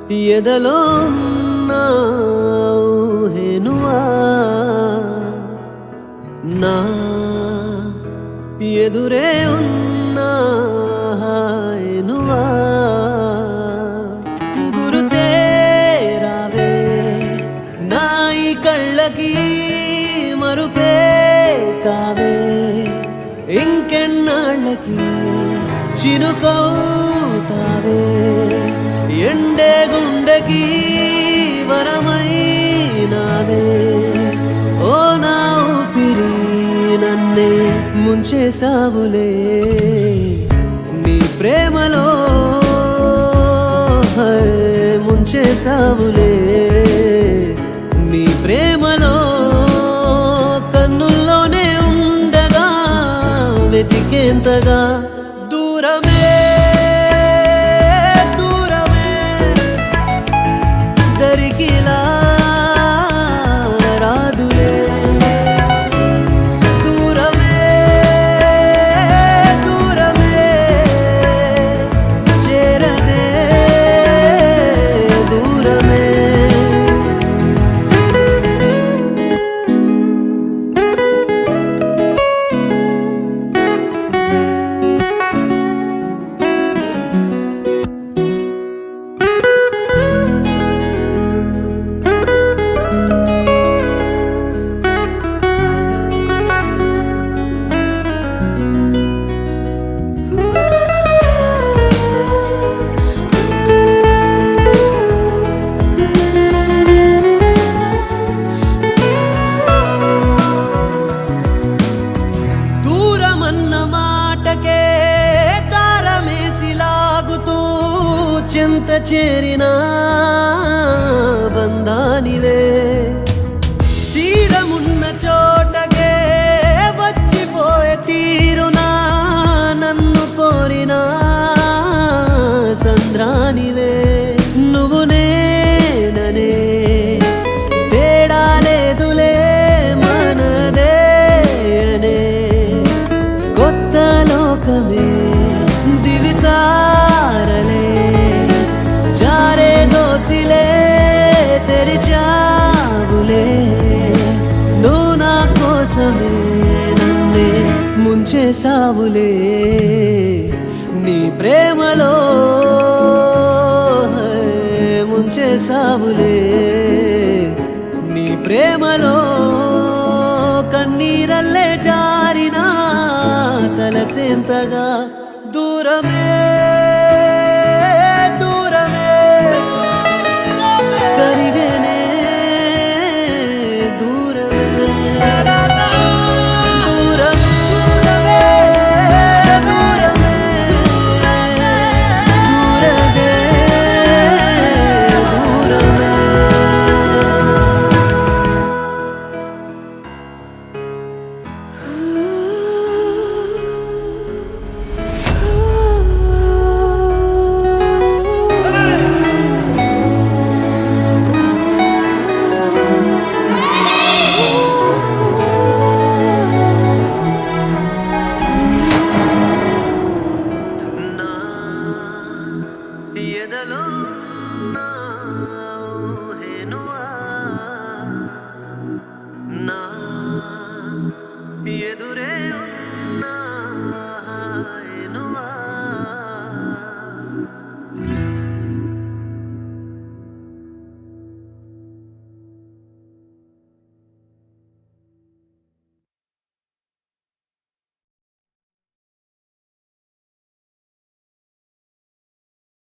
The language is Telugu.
ఎదలో నా ఊహెనువా నా ఎదురే ఉన్నా హాయనువా గురుతే రావే నా ఈ కళ్ళకి మరుపే కావే ఇంకెన్నాళ్ళకి చినుకవుతావే ఎండే గుండెకి వరమైనాదే ఓ నా ఊపిరి నన్నే ముంచేసావులే నీ ప్రేమలో హై, ముంచేసావులే నీ ప్రేమలో కన్నుల్లోనే ఉండగా వెతికేంతగా దూరమే దూరమే దరికిలా రాదులే దూరమే దూరమే చేరదే దూరమే దూరమన్న మాటకే దారమేసి లాగుతూ చింత చేరిన బంధానివే తీరమున్న చోటకే వచ్చిపోయే తీరునా నన్ను కోరిన సంద్రానివే నువ్వు నేననే తేడా లేదులే మనదే అనే కొత్త లోకమే దివితారలే జారే దోసిలే తెరిచావులే నువ్వు నా కోసమే నన్నే ముంచేసావులే నీ ప్రేమలో హై, ముంచేసావులే నీ ప్రేమలో కన్నీరల్లే జారినా తలచెంతగా దూరమే దూరమే కరిగేనే దూరమే దూరమే దూరమే దూరదే దూరమే నా ఎదలో నా ఊహెనువా నా ఎదురే